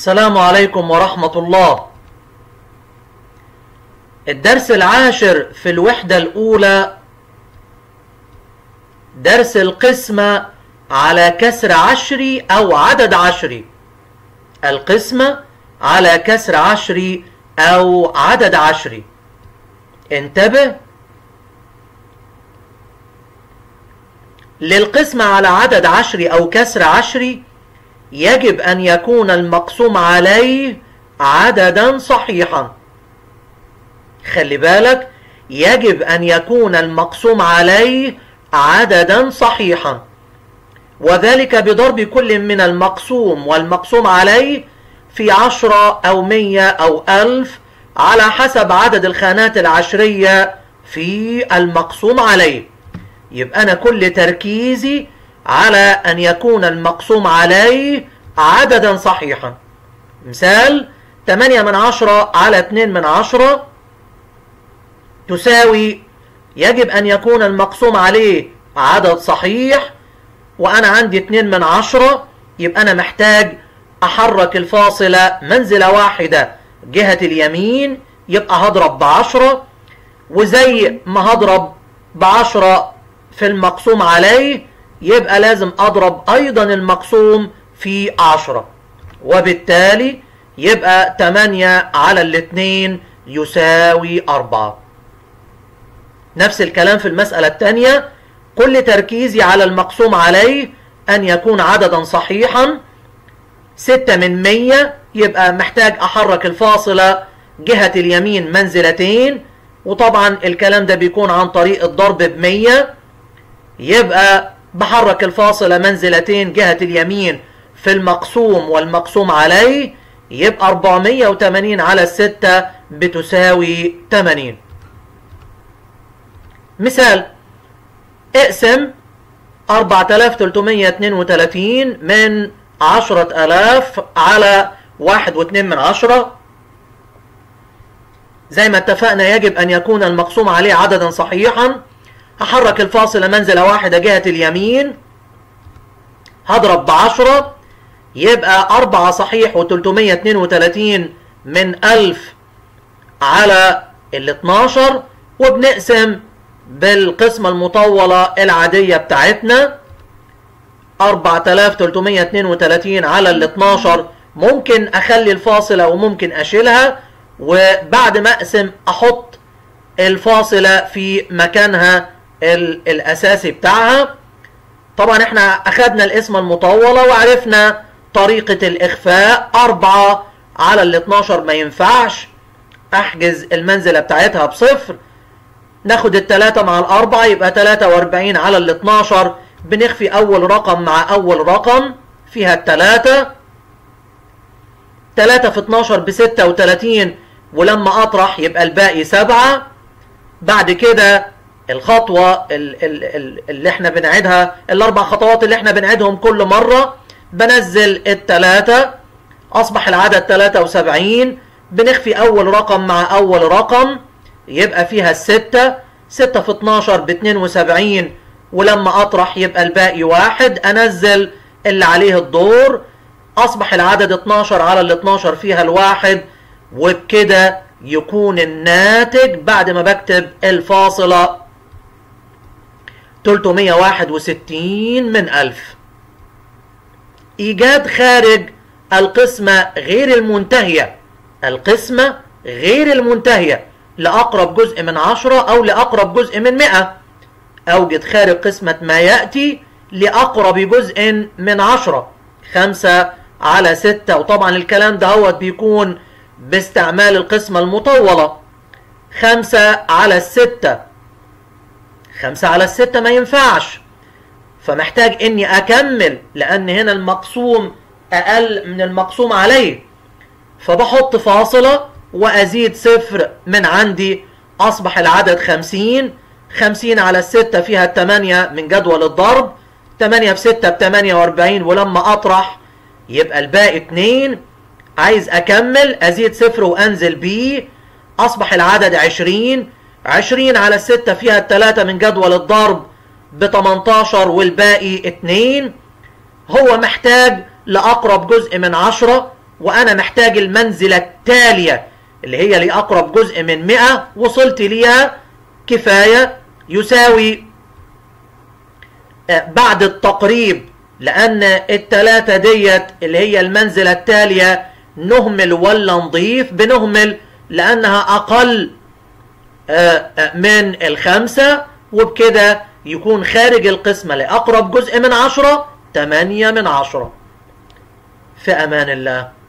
السلام عليكم ورحمة الله الدرس العاشر في الوحدة الأولى درس القسمة على كسر عشري أو عدد عشري القسمة على كسر عشري أو عدد عشري انتبه للقسمة على عدد عشري أو كسر عشري يجب أن يكون المقسوم عليه عددا صحيحا خلي بالك يجب أن يكون المقسوم عليه عددا صحيحا وذلك بضرب كل من المقسوم والمقسوم عليه في عشرة أو مية أو ألف على حسب عدد الخانات العشرية في المقسوم عليه يبقى أنا كل تركيزي على أن يكون المقسوم عليه عددا صحيحا مثال 8 من عشرة على 2 من عشرة تساوي يجب أن يكون المقسوم عليه عدد صحيح وأنا عندي 2 من عشرة يبقى أنا محتاج أحرك الفاصلة منزلة واحدة جهة اليمين يبقى هضرب بعشرة وزي ما هضرب بعشرة في المقسوم عليه يبقى لازم أضرب أيضا المقسوم في عشرة وبالتالي يبقى 8 على الاثنين يساوي أربعة نفس الكلام في المسألة الثانية كل تركيزي على المقسوم عليه أن يكون عددا صحيحا ستة من مية يبقى محتاج أحرك الفاصلة جهة اليمين منزلتين وطبعا الكلام ده بيكون عن طريق الضرب بمية يبقى بحرك الفاصلة منزلتين جهة اليمين في المقسوم والمقسوم عليه يبقى 480 على الستة بتساوي 80 مثال اقسم 4332 من 10000 على واحد واتنين من عشرة زي ما اتفقنا يجب أن يكون المقسوم عليه عددا صحيحا هحرك الفاصلة منزلة واحدة جهة اليمين هضرب بعشرة يبقى أربعة صحيح وتلتمية اتنين وتلاتين من ألف على ال 12 وبنقسم بالقسمة المطولة العادية بتاعتنا 4332 على ال 12 ممكن اخلي الفاصلة وممكن اشيلها وبعد ما اقسم احط الفاصلة في مكانها الاساسي بتاعها طبعا احنا اخدنا القسمة المطولة وعرفنا طريقة الاخفاء 4 على ال 12 ما ينفعش احجز المنزلة بتاعتها بصفر ناخد التلاتة مع الاربعة يبقى 43 على ال 12 بنخفي اول رقم مع اول رقم فيها التلاتة تلاتة في 12 بستة وتلاتين ولما اطرح يبقى الباقي سبعة بعد كده الخطوة اللي احنا بنعيدها الاربع خطوات اللي احنا بنعيدهم كل مرة بنزل التلاتة اصبح العدد تلاتة وسبعين بنخفي اول رقم مع اول رقم يبقى فيها الستة ستة في 12 باتنين وسبعين ولما اطرح يبقى الباقي واحد انزل اللي عليه الدور اصبح العدد 12 على ال 12 فيها الواحد وبكده يكون الناتج بعد ما بكتب الفاصلة 361 من ألف إيجاد خارج القسمة غير المنتهية القسمة غير المنتهية لأقرب جزء من عشرة أو لأقرب جزء من مئة أوجد خارج قسمة ما يأتي لأقرب جزء من عشرة خمسة على ستة وطبعا الكلام ده هو بيكون باستعمال القسمة المطولة خمسة على الستة خمسة على الستة ما ينفعش فمحتاج اني اكمل لان هنا المقسوم اقل من المقسوم عليه فبحط فاصلة وازيد صفر من عندي اصبح العدد خمسين خمسين على الستة فيها التمانية من جدول الضرب تمانية في ستة بتمانية واربعين ولما اطرح يبقى الباقي اتنين عايز اكمل ازيد صفر وانزل بيه اصبح العدد عشرين عشرين على الستة فيها التلاتة من جدول الضرب بتمنتاشر والباقي اتنين هو محتاج لأقرب جزء من عشرة وأنا محتاج المنزلة التالية اللي هي لأقرب جزء من 100 وصلت ليها كفاية يساوي بعد التقريب لأن التلاتة ديت اللي هي المنزلة التالية نهمل ولا نضيف بنهمل لأنها أقل من الخمسة وبكده يكون خارج القسمة لأقرب جزء من عشرة تمانية من عشرة في أمان الله